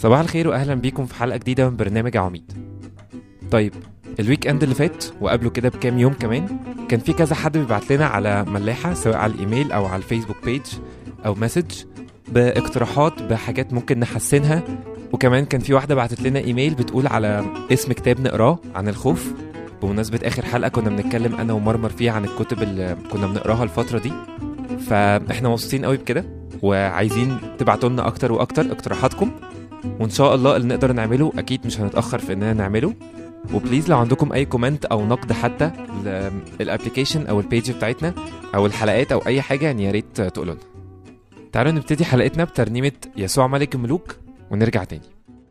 صباح الخير واهلا بيكم في حلقه جديده من برنامج عميد طيب الويك اند اللي فات وقبله كده بكام يوم كمان كان في كذا حد بيبعت لنا على ملاحه سواء على الايميل او على الفيسبوك بيج او مسج باقتراحات بحاجات ممكن نحسنها وكمان كان في واحده بعتت لنا ايميل بتقول على اسم كتاب نقراه عن الخوف بمناسبة آخر حلقة كنا بنتكلم أنا ومرمر فيها عن الكتب اللي كنا بنقراها الفترة دي فإحنا مبسوطين قوي بكده وعايزين تبعتوا لنا أكتر وأكتر اقتراحاتكم وإن شاء الله اللي نقدر نعمله أكيد مش هنتأخر في إننا نعمله وبليز لو عندكم أي كومنت أو نقد حتى الابلكيشن أو البيج بتاعتنا أو الحلقات أو أي حاجة يعني يا ريت تقولوا لنا تعالوا نبتدي حلقتنا بترنيمة يسوع ملك الملوك ونرجع تاني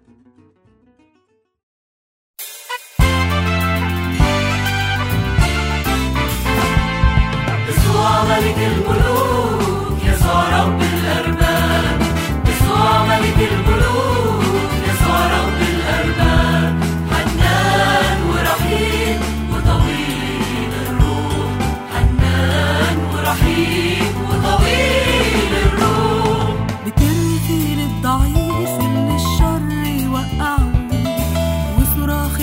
يسوع ملك الملوك يسوع رب الأرباب يسوع ملك الملوك يسوع رب الأرباب حنان ورحيم وطويل الروح حنان ورحيم وطويل الروح بترثي للضعيف اللي الشر يوقعه وصراخ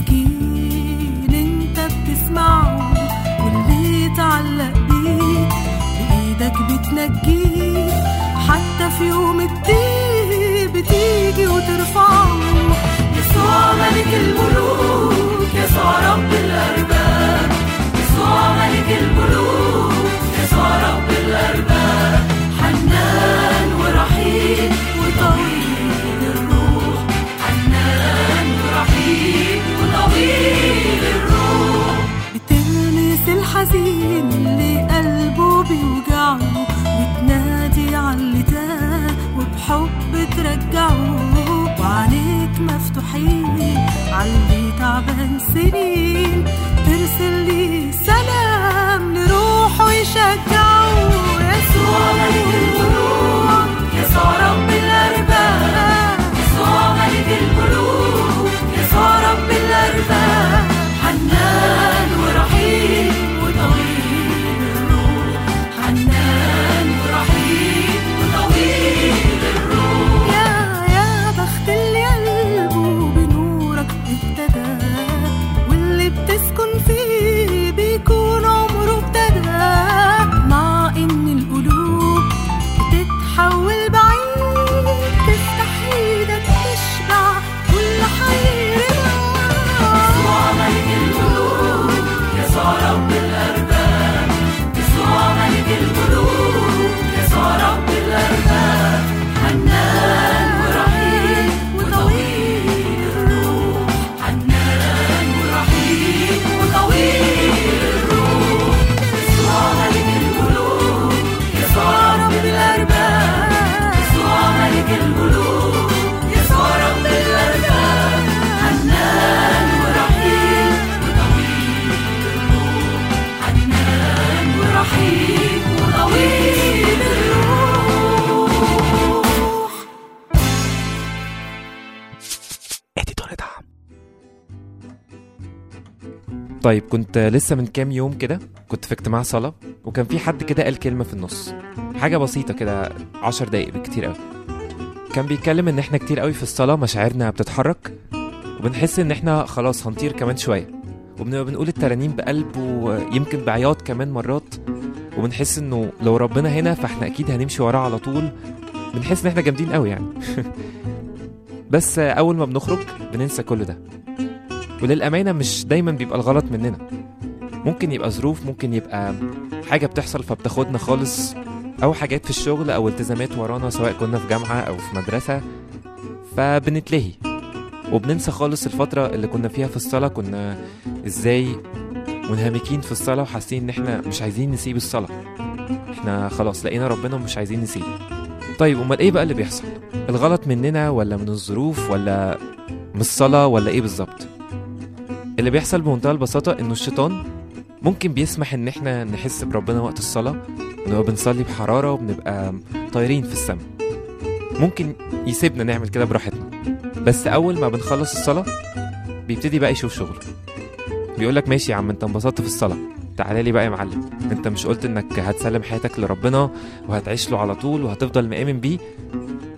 المسكين انت بتسمعه واللي يتعلق بيك بايدك بتنجيه حتى في يوم الضيق بتيجي وترفعه يسوع ملك الملوك يسوع رب الأرباب يسوع ملك الملوك يسوع رب الأرباب حنان ورحيم وطويل الروح حنان ورحيم وطويل الروح بتلمس الحزين اللي قلبه بيوجعه وتنادي على اللي تاه وبحب ترجعه وعينيك مفتوحين على اللي تعبان سنين ترسل لي سلام لروحه يشجعه يسوع ملك الملوك يسوع رب الأرباب يسوع ملك الملوك يسوع رب الأرباب حنان ورحيم وطويل الروح حنان ورحيم وطويل الروح يا يا بخت اللي قلبه بنورك ابتدى واللي بتسكن فيه بيكون عمره ابتدى مع ان القلوب بتتحول بعيد تفتح ايدك تشبع كل حيرنا يسوع ملك الملوك يسوع رب الأرباب يسوع ملك الملوك يسوع رب الأرباب حنان ورحيم وطويل الروح حنان ورحيم وطويل الروح يسوع ملك الملوك يسوع رب الأرباب يسوع ملك الملوك يسوع رب الأرباب حنان ورحيم وطويل الروح حنان ورحيم وطويل الروح طيب كنت لسه من كام يوم كده كنت في اجتماع صلاة وكان في حد كده قال كلمة في النص حاجة بسيطة كده عشر دقايق بالكتير قوي كان بيتكلم ان احنا كتير قوي في الصلاة مشاعرنا بتتحرك وبنحس ان احنا خلاص هنطير كمان شوية وبنبقى بنقول الترانيم بقلب ويمكن بعياط كمان مرات وبنحس انه لو ربنا هنا فاحنا اكيد هنمشي وراه على طول بنحس ان احنا جامدين قوي يعني بس اول ما بنخرج بننسى كل ده وللأمانة مش دايما بيبقى الغلط مننا ممكن يبقى ظروف ممكن يبقى حاجة بتحصل فبتاخدنا خالص أو حاجات في الشغل أو التزامات ورانا سواء كنا في جامعة أو في مدرسة فبنتلهي وبننسى خالص الفترة اللي كنا فيها في الصلاة كنا ازاي منهمكين في الصلاة وحاسين ان احنا مش عايزين نسيب الصلاة احنا خلاص لقينا ربنا ومش عايزين نسيبه طيب امال ايه بقى اللي بيحصل الغلط مننا ولا من الظروف ولا من الصلاة ولا ايه بالظبط اللي بيحصل بمنتهى البساطة إنه الشيطان ممكن بيسمح إن إحنا نحس بربنا وقت الصلاة نبقى بنصلي بحرارة وبنبقى طايرين في السماء ممكن يسيبنا نعمل كده براحتنا بس أول ما بنخلص الصلاة بيبتدي بقى يشوف شغله بيقولك ماشي يا عم انت انبسطت في الصلاة تعالى لي بقى يا معلم انت مش قلت انك هتسلم حياتك لربنا وهتعيش له على طول وهتفضل مآمن بيه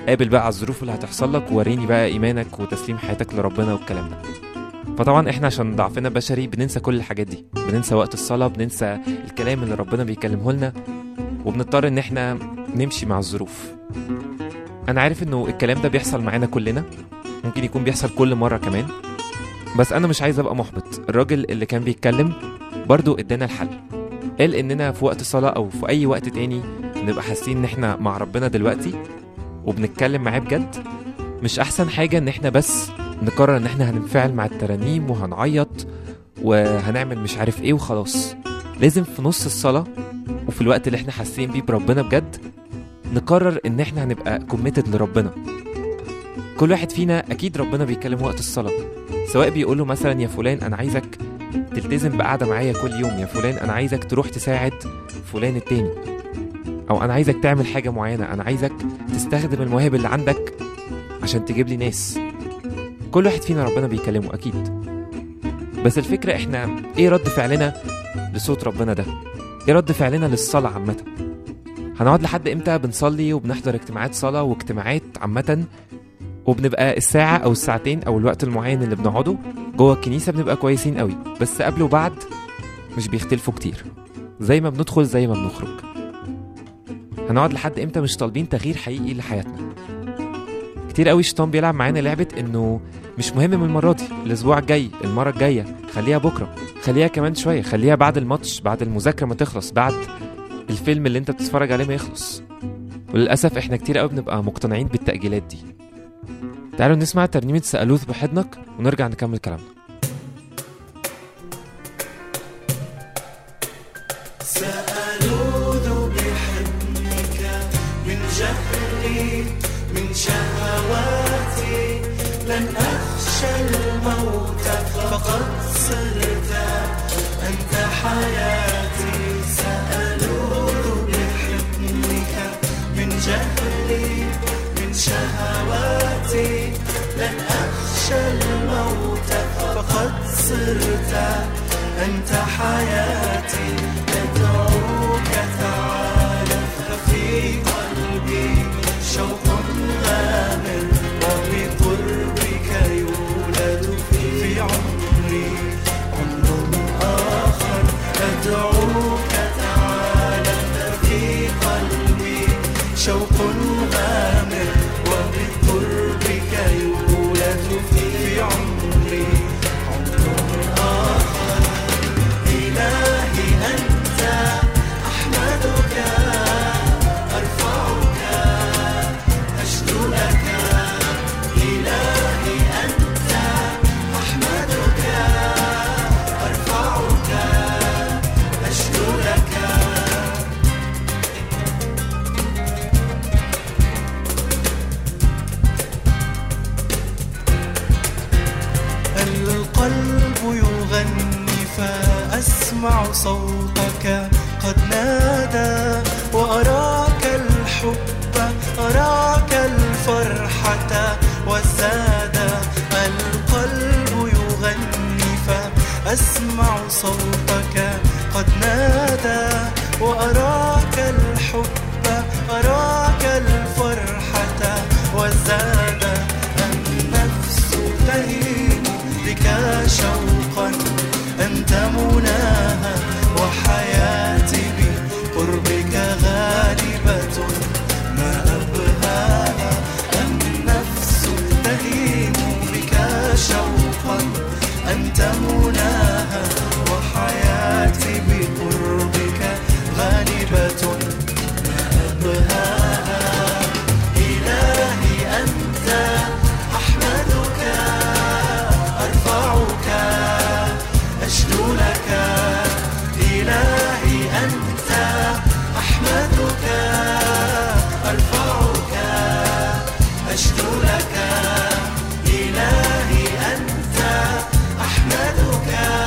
قابل بقى على الظروف اللي هتحصل لك ووريني بقى ايمانك وتسليم حياتك لربنا والكلام ده فطبعا احنا عشان ضعفنا بشري بننسى كل الحاجات دي بننسى وقت الصلاه بننسى الكلام اللي ربنا بيكلمه لنا وبنضطر ان احنا نمشي مع الظروف انا عارف انه الكلام ده بيحصل معانا كلنا ممكن يكون بيحصل كل مره كمان بس انا مش عايز ابقى محبط الراجل اللي كان بيتكلم برضو ادانا الحل قال اننا في وقت صلاه او في اي وقت تاني نبقى حاسين ان احنا مع ربنا دلوقتي وبنتكلم معاه بجد مش احسن حاجه ان احنا بس نقرر ان احنا هننفعل مع الترانيم وهنعيط وهنعمل مش عارف ايه وخلاص لازم في نص الصلاه وفي الوقت اللي احنا حاسين بيه بربنا بجد نقرر ان احنا هنبقى كوميتد لربنا كل واحد فينا اكيد ربنا بيتكلم وقت الصلاه سواء بيقول له مثلا يا فلان انا عايزك تلتزم بقعده معايا كل يوم يا فلان انا عايزك تروح تساعد فلان التاني او انا عايزك تعمل حاجه معينه انا عايزك تستخدم المواهب اللي عندك عشان تجيب لي ناس كل واحد فينا ربنا بيكلمه اكيد بس الفكره احنا ايه رد فعلنا لصوت ربنا ده ايه رد فعلنا للصلاه عامه هنقعد لحد امتى بنصلي وبنحضر اجتماعات صلاه واجتماعات عامه وبنبقى الساعة أو الساعتين أو الوقت المعين اللي بنقعده جوه الكنيسة بنبقى كويسين قوي بس قبل وبعد مش بيختلفوا كتير زي ما بندخل زي ما بنخرج هنقعد لحد امتى مش طالبين تغيير حقيقي لحياتنا كتير قوي الشيطان بيلعب معانا لعبة انه مش مهم من المرة دي الاسبوع الجاي المرة الجاية خليها بكرة خليها كمان شوية خليها بعد الماتش بعد المذاكرة ما تخلص بعد الفيلم اللي انت بتتفرج عليه ما يخلص وللأسف احنا كتير قوي بنبقى مقتنعين بالتأجيلات دي تعالوا نسمع ترنيمة سألوث بحضنك ونرجع نكمل كلامنا سألوذ بحضنك من جهلي من شهواتي لن أخشى الموت فقد صرت أنت حياتي سألوذ بحضنك من جهلي من شهواتي لن أخشى الموت فقد صرت أنت حياتي أدعوك تعالى ففي قلبي شوق غامر وبقربك يولد في عمري عمر آخر أدعوك تعالى ففي قلبي شوق غامر وبقربك يولد في عمري عمر آخر إلهي أنت أحمدك أرفعك أشدو لك إلهي أنت أحمدك أرفعك أشدو لك القلب يغني فأسمع صوتك قد نادى وأراك الحب أراك الفرحة والزاد القلب يغني فأسمع صوتك قد نادى وأراك الحب أراك الفرحة والزاد النفس تهيم بك شوقا أنت مناها وحياتي بقربك غالبة ما أبهاها النفس تهيم بك شوقا أنت مناها وحياتي بقربك غالبة ما أبهاها إلهي أنت أحمدك أرفعك أشدو لك إلهي أنت أحمدك أرفعك أشدو لك إلهي أنت أحمدك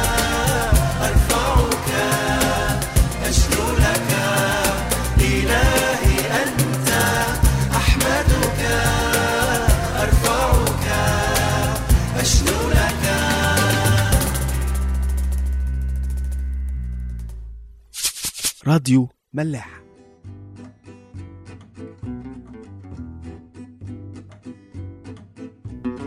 أرفعك أشدو لك إلهي أنت أحمدك أرفعك أشدو لك راديو ملاح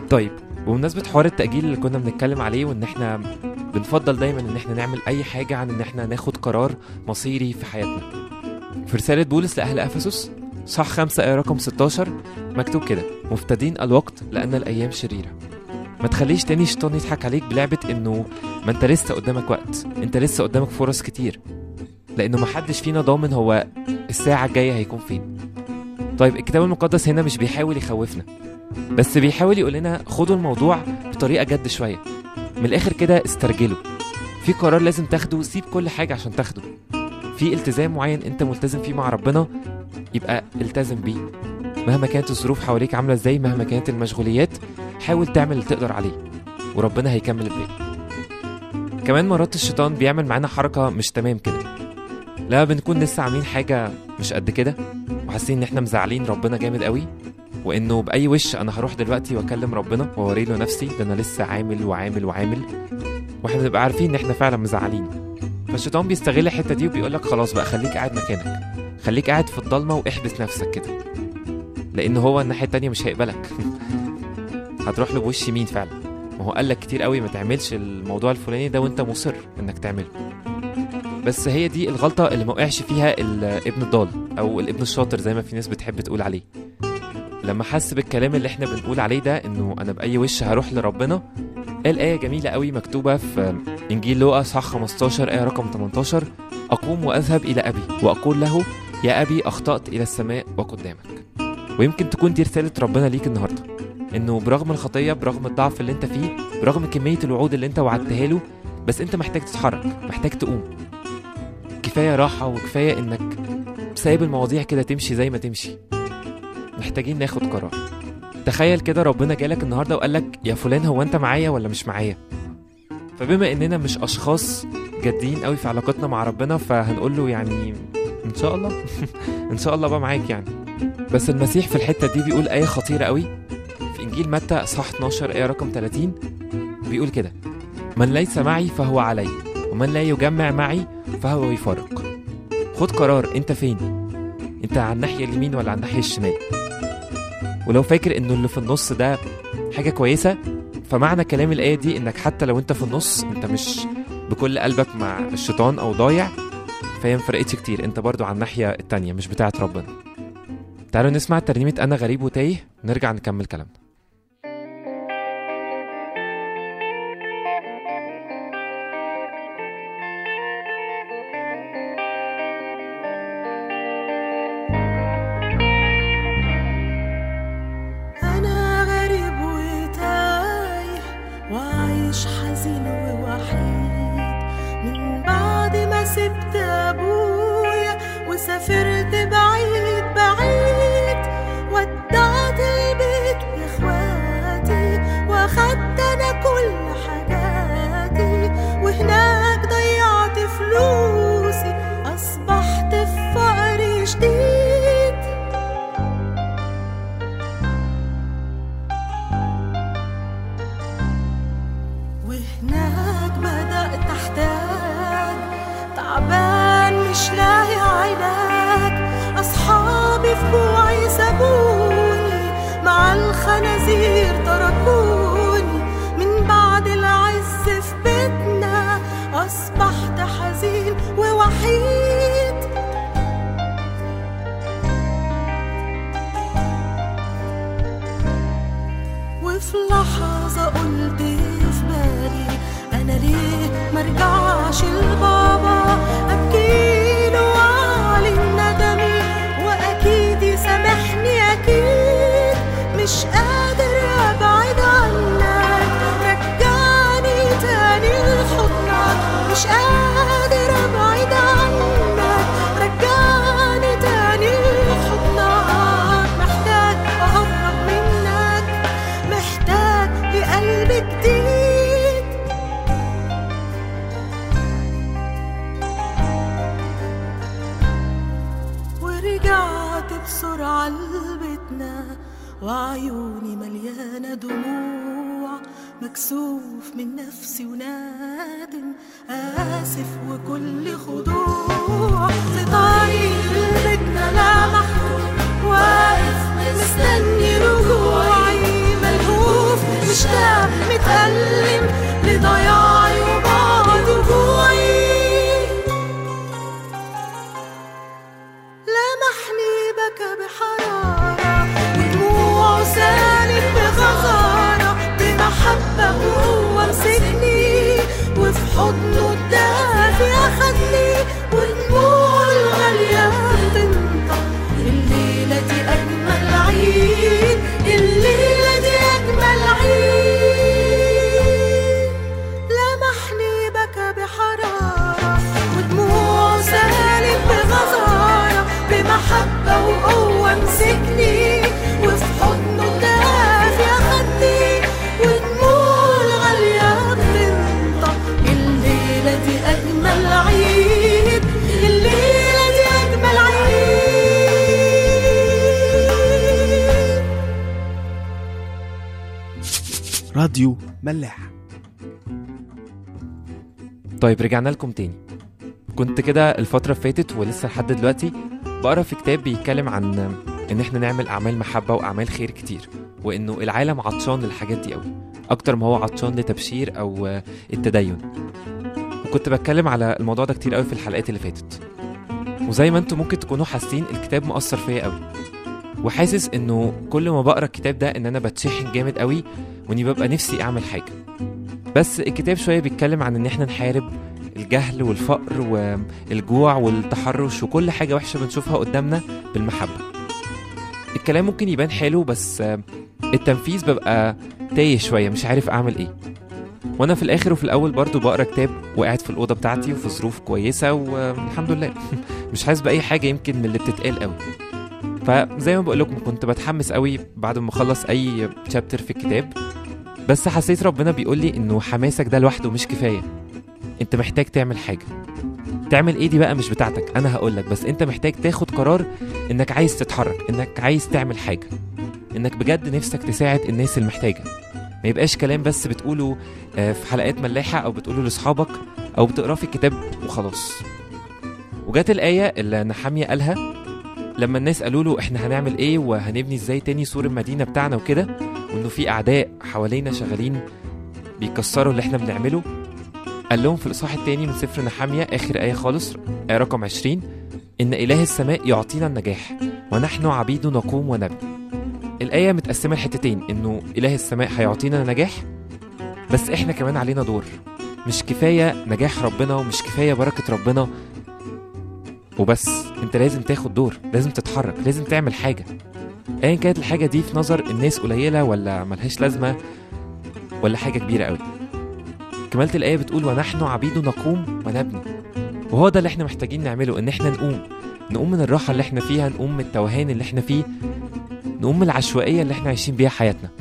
طيب بمناسبة حوار التأجيل اللي كنا بنتكلم عليه وإن إحنا بنفضل دايما إن إحنا نعمل أي حاجة عن إن إحنا ناخد قرار مصيري في حياتنا. في رسالة بولس لأهل أفسس صح خمسة آية رقم 16 مكتوب كده مفتدين الوقت لأن الأيام شريرة. ما تخليش تاني الشيطان يضحك عليك بلعبة إنه ما أنت لسه قدامك وقت، أنت لسه قدامك فرص كتير. لأنه محدش فينا ضامن هو الساعة الجاية هيكون فين. طيب الكتاب المقدس هنا مش بيحاول يخوفنا بس بيحاول يقول لنا خدوا الموضوع بطريقه جد شويه من الاخر كده استرجلوا في قرار لازم تاخده سيب كل حاجه عشان تاخده في التزام معين انت ملتزم فيه مع ربنا يبقى التزم بيه مهما كانت الظروف حواليك عامله ازاي مهما كانت المشغوليات حاول تعمل اللي تقدر عليه وربنا هيكمل الباقي كمان مرات الشيطان بيعمل معانا حركه مش تمام كده لا بنكون لسه عاملين حاجه مش قد كده وحاسين ان احنا مزعلين ربنا جامد قوي وانه باي وش انا هروح دلوقتي واكلم ربنا واوري له نفسي ده انا لسه عامل وعامل وعامل واحنا بنبقى عارفين ان احنا فعلا مزعلين فالشيطان بيستغل الحته دي وبيقول لك خلاص بقى خليك قاعد مكانك خليك قاعد في الضلمه واحبس نفسك كده لان هو الناحيه التانيه مش هيقبلك هتروح له بوش يمين فعلا ما هو قال لك كتير قوي ما تعملش الموضوع الفلاني ده وانت مصر انك تعمله بس هي دي الغلطه اللي ما وقعش فيها الابن الضال او الابن الشاطر زي ما في ناس بتحب تقول عليه لما حس بالكلام اللي احنا بنقول عليه ده انه انا باي وش هروح لربنا قال آية جميلة قوي مكتوبة في إنجيل لوقا صح 15 آية رقم 18 أقوم وأذهب إلى أبي وأقول له يا أبي أخطأت إلى السماء وقدامك ويمكن تكون دي رسالة ربنا ليك النهاردة إنه برغم الخطية برغم الضعف اللي أنت فيه برغم كمية الوعود اللي أنت وعدتها له بس أنت محتاج تتحرك محتاج تقوم كفاية راحة وكفاية إنك سايب المواضيع كده تمشي زي ما تمشي محتاجين ناخد قرار تخيل كده ربنا جالك النهارده وقال لك يا فلان هو انت معايا ولا مش معايا فبما اننا مش اشخاص جادين قوي في علاقتنا مع ربنا فهنقول له يعني ان شاء الله ان شاء الله بقى معاك يعني بس المسيح في الحته دي بيقول ايه خطيره قوي في انجيل متى صح 12 ايه رقم 30 بيقول كده من ليس معي فهو علي ومن لا يجمع معي فهو يفرق خد قرار انت فين انت على الناحيه اليمين ولا على الناحيه الشمال ولو فاكر انه اللي في النص ده حاجه كويسه فمعنى كلام الايه دي انك حتى لو انت في النص انت مش بكل قلبك مع الشيطان او ضايع فهي مفرقتش كتير انت برضو على الناحيه التانية مش بتاعه ربنا تعالوا نسمع ترنيمه انا غريب وتايه ونرجع نكمل كلامنا أنا غريب وتايه وعايش حزين ووحيد من بعد ما سبت أبويا وسافرت بعيد بعيد ودعت البيت لإخواتي وأخدت أنا كل حاجاتي وهناك ضيعت فلوسي أصبحت في فقر شديد وهناك بدأت أحتاج تعبان مش لاقي علاج أصحابي في جوعي سابوني مع الخنازير تركوني من بعد العز في بيتنا أصبحت حزين ووحيد وفي لحظة قلت في بالي أنا ليه مرجعش لبابا أبكيله وأعلن ندمي وأكيد يسامحني أكيد مش قادر أبعد عنك رجعني تاني لحضنك مش قادر أبعد عنك رجعني تاني لحضنك محتاج أقرب منك محتاج لقلب جديد ورجعت بسرعة لبيتنا وعيوني مليانة دموع مكسوف من نفسي ونادم آسف وكل خضوع في طريق بيتنا لمحته واقف مستني رجوعي ملهوف راديو ملاح طيب رجعنا لكم تاني كنت كده الفترة اللي فاتت ولسه لحد دلوقتي بقرا في كتاب بيتكلم عن ان احنا نعمل اعمال محبة واعمال خير كتير وانه العالم عطشان للحاجات دي قوي اكتر ما هو عطشان لتبشير او آه، التدين وكنت بتكلم على الموضوع ده كتير قوي في الحلقات اللي فاتت وزي ما انتم ممكن تكونوا حاسين الكتاب مؤثر فيا قوي وحاسس انه كل ما بقرا الكتاب ده ان انا بتشحن جامد قوي واني ببقى نفسي اعمل حاجه بس الكتاب شويه بيتكلم عن ان احنا نحارب الجهل والفقر والجوع والتحرش وكل حاجه وحشه بنشوفها قدامنا بالمحبه الكلام ممكن يبان حلو بس آه، التنفيذ ببقى تايه شويه مش عارف اعمل ايه وانا في الاخر وفي الاول برضو بقرا كتاب وقاعد في الاوضه بتاعتي وفي ظروف كويسه والحمد لله مش حاسس باي حاجه يمكن من اللي بتتقال قوي فزي ما بقول لكم كنت بتحمس قوي بعد ما اخلص اي شابتر في الكتاب بس حسيت ربنا بيقول لي انه حماسك ده لوحده مش كفايه انت محتاج تعمل حاجه تعمل ايه دي بقى مش بتاعتك انا هقول لك بس انت محتاج تاخد قرار انك عايز تتحرك انك عايز تعمل حاجه انك بجد نفسك تساعد الناس المحتاجه ما يبقاش كلام بس بتقوله آه، في حلقات ملاحه او بتقوله لاصحابك او بتقراه في الكتاب وخلاص وجات الايه اللي نحاميه قالها لما الناس قالوا له احنا هنعمل ايه وهنبني ازاي تاني سور المدينه بتاعنا وكده وانه في اعداء حوالينا شغالين بيكسروا اللي احنا بنعمله قال لهم في الاصحاح التاني من سفر نحاميه اخر ايه خالص آية رقم 20 ان اله السماء يعطينا النجاح ونحن عبيد نقوم ونبني الايه متقسمه لحتتين انه اله السماء هيعطينا نجاح بس احنا كمان علينا دور مش كفايه نجاح ربنا ومش كفايه بركه ربنا وبس انت لازم تاخد دور لازم تتحرك لازم تعمل حاجه ايا كانت الحاجه دي في نظر الناس قليله ولا ملهاش لازمه ولا حاجه كبيره قوي كمالة الآية بتقول ونحن عبيد نقوم ونبني وهو ده اللي احنا محتاجين نعمله ان احنا نقوم نقوم من الراحة اللي احنا فيها نقوم من التوهان اللي احنا فيه نقوم من العشوائية اللي احنا عايشين بيها حياتنا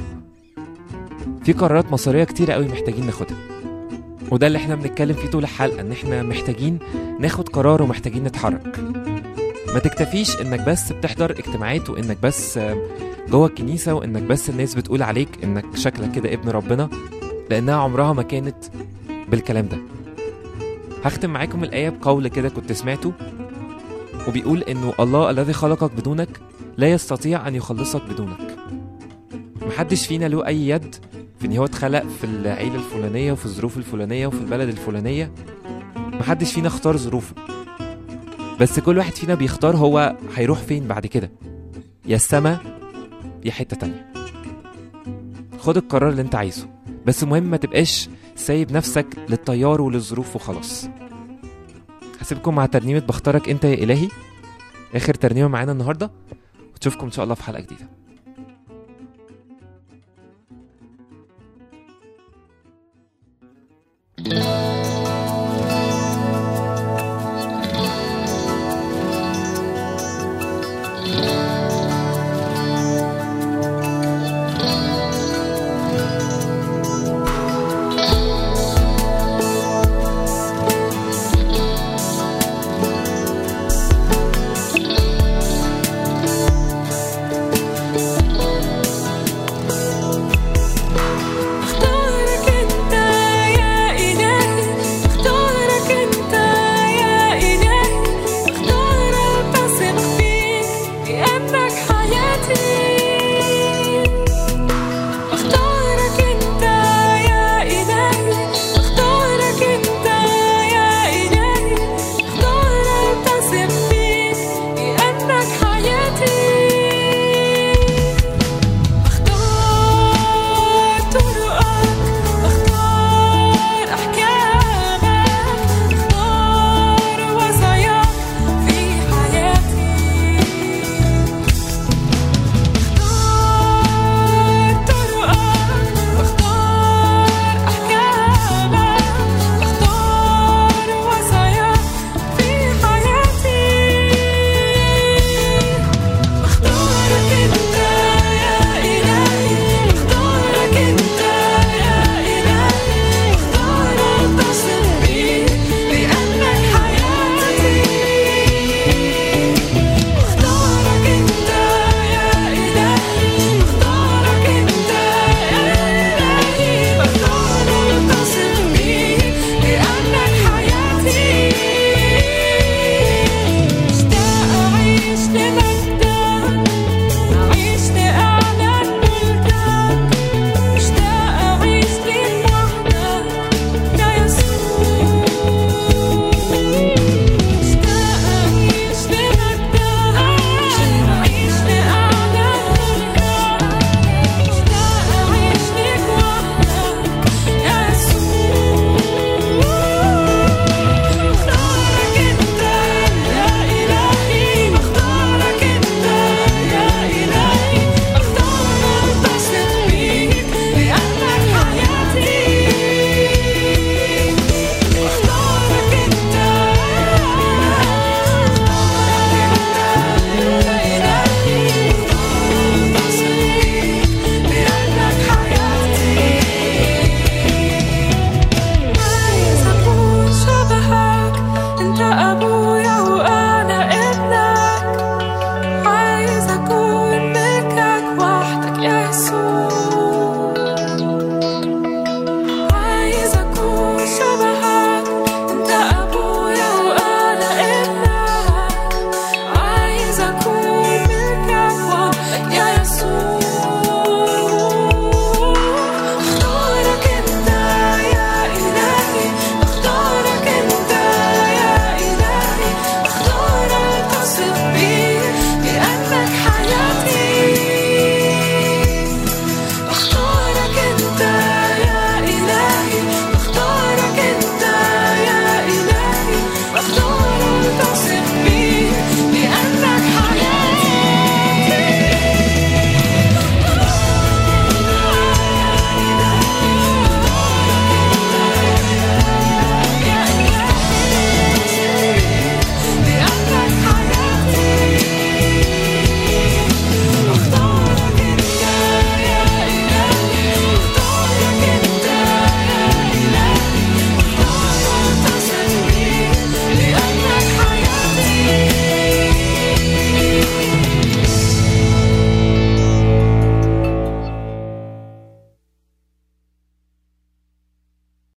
في قرارات مصيرية كتيرة قوي محتاجين ناخدها وده اللي احنا بنتكلم فيه طول الحلقة ان احنا محتاجين ناخد قرار ومحتاجين نتحرك ما تكتفيش انك بس بتحضر اجتماعات وانك بس آه، جوه الكنيسة وانك بس الناس بتقول عليك انك شكلك كده ابن ربنا لانها عمرها ما كانت بالكلام ده هختم معاكم الآية بقول كده كنت سمعته وبيقول إنه الله الذي خلقك بدونك لا يستطيع أن يخلصك بدونك محدش فينا له أي يد في إن هو اتخلق في العيلة الفلانية وفي الظروف الفلانية وفي البلد الفلانية محدش فينا اختار ظروفه بس كل واحد فينا بيختار هو هيروح فين بعد كده يا السما يا حتة تانية خد القرار اللي انت عايزه بس المهم ما تبقاش سايب نفسك للتيار وللظروف وخلاص هسيبكم مع ترنيمة بختارك انت يا إلهي آخر ترنيمة معانا النهاردة وتشوفكم إن شاء الله في حلقة جديدة